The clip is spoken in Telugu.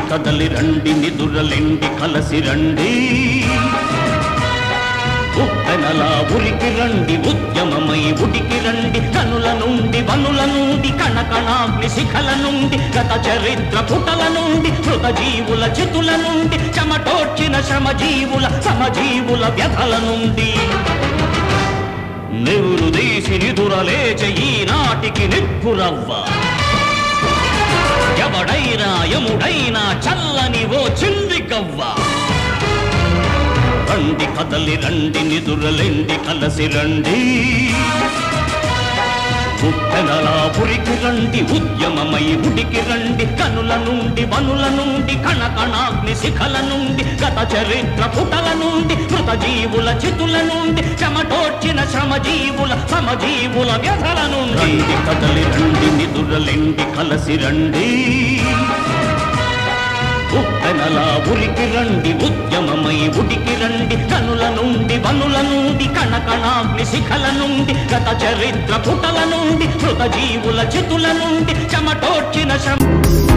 కదలి రండి నిదురలెండి కలసి రండి ఉప్పెనలా ఉరికి రండి ఉద్యమమై ఉడికి రండి కనుల నుండి వనుల నుండి కణకణాగ్ని శిఖల నుండి గత చరిత్ర పుటల నుండి మృత జీవుల చితుల నుండి చెమటోడ్చిన శ్రమజీవుల సమజీవుల వ్యధల నుండి నెవురు దేశి నిదురలేచ ఈనాటికి నిప్పురవ్వ ఎవడైనా యముడైనా చల్లని ఓ చింది గవ్వ రండి కదలి రండి నిదురలెండి కలసి రండి ఉప్పెనలా పురికి రండి ఉద్యమమై ఉడికి రండి కనుల నుండి వనుల నుండి కణకణాగ్ని శిఖల నుండి గత చరిత్ర పుటల నుండి మృత జీవుల చితుల నుండి చెమటోడ్చిన శ్రమజీవుల సమజీవుల వ్యధల నుండి రండి కదలి రండి నిదురలెండి కలసి రండి ఉప్పెనలా ఉరికి రండి ఉద్యమమై ఉడికి రండి కనుల నుండి వనుల నుండి కణకణాగ్ని శిఖల నుండి గత చరిత్ర పుటల నుండి మృత జీవుల చితుల నుండి చెమటోడ్చిన శ్రమ